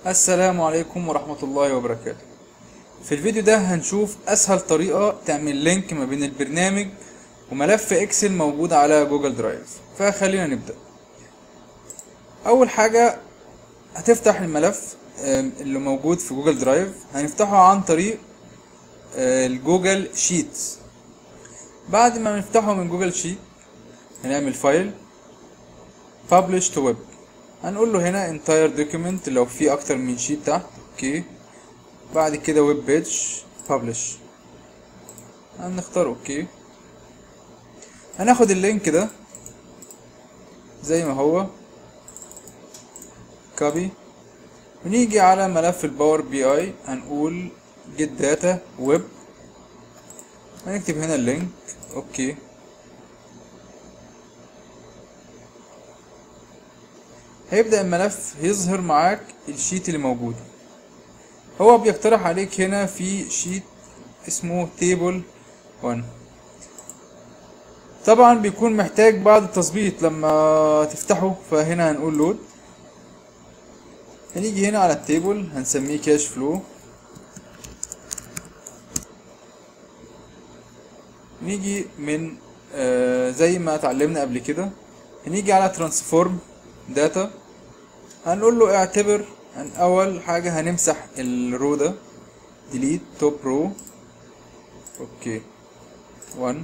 السلام عليكم ورحمة الله وبركاته في الفيديو ده هنشوف أسهل طريقة تعمل لينك ما بين البرنامج وملف إكسل موجود على جوجل درايف فخلينا نبدأ أول حاجة هتفتح الملف آم، اللي موجود في جوجل درايف هنفتحه عن طريق آه، الجوجل شيتس بعد ما نفتحه من جوجل شيت هنعمل فايل publish to web هنقول له هنا entire document لو في اكتر من شيت تحت اوكي بعد كده ويب بيج publish هنختار اوكي هناخد اللينك ده زي ما هو كوبي ونيجي على ملف الباور بي اي هنقول get data web هنكتب هنا اللينك اوكي هيبدأ الملف يظهر معاك الشيت اللي موجود هو بيقترح عليك هنا في شيت اسمه تيبل 1 طبعا بيكون محتاج بعض التظبيط لما تفتحه فهنا هنقول لود هنيجي هنا على التيبل هنسميه كاش فلو نيجي من آه زي ما اتعلمنا قبل كده هنيجي على ترانسفورم داتا هنقول له اعتبر ان اول حاجة هنمسح الرو ده ديليت توب رو اوكي 1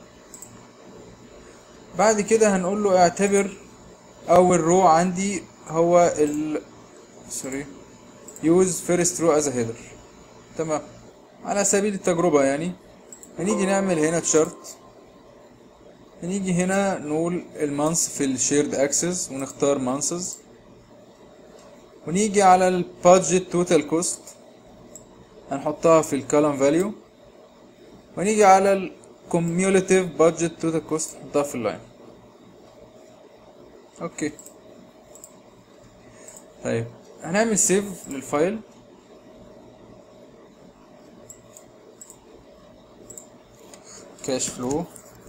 بعد كده هنقول له اعتبر اول رو عندي هو ال سوري يوز فيرست رو از هيدر تمام على سبيل التجربة يعني هنيجي نعمل هنا تشارت هنيجي هنا نقول المانس في الشيرد اكسس ونختار مانسز ونيجي على البادجت توتال كوست هنحطها في الكولوم فاليو ونيجي على الكوميوليتيف بادجت توتال كوست نحطها في اللاين اوكي طيب هنعمل سيف للفايل كاش فلو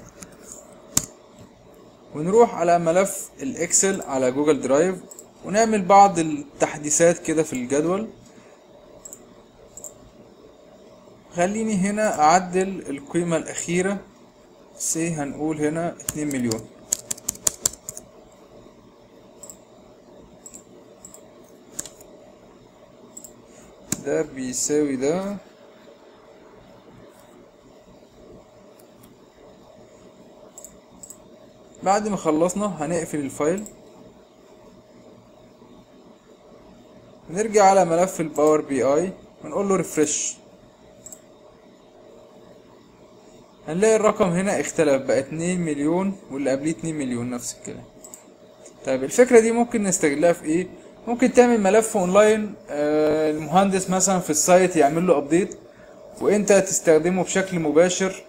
ونروح على ملف الاكسل على جوجل درايف ونعمل بعض التحديثات كده في الجدول خليني هنا اعدل القيمة الاخيرة سي هنقول هنا اتنين مليون ده بيساوي ده بعد ما خلصنا هنقفل الفايل نرجع على ملف الباور بي اي ونقول له ريفرش هنلاقي الرقم هنا اختلف بقى 2 مليون واللي قبليه 2 مليون نفس الكلام طيب الفكرة دي ممكن نستغلها في ايه ممكن تعمل ملف اونلاين آه المهندس مثلا في السايت يعمل له ابديت وانت تستخدمه بشكل مباشر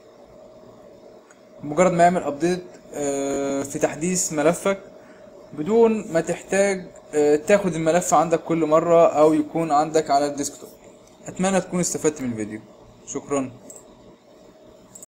مجرد ما يعمل ابديت في تحديث ملفك بدون ما تحتاج آه، تاخد الملف عندك كل مرة او يكون عندك على الديسكتوب اتمنى تكون استفدت من الفيديو شكرا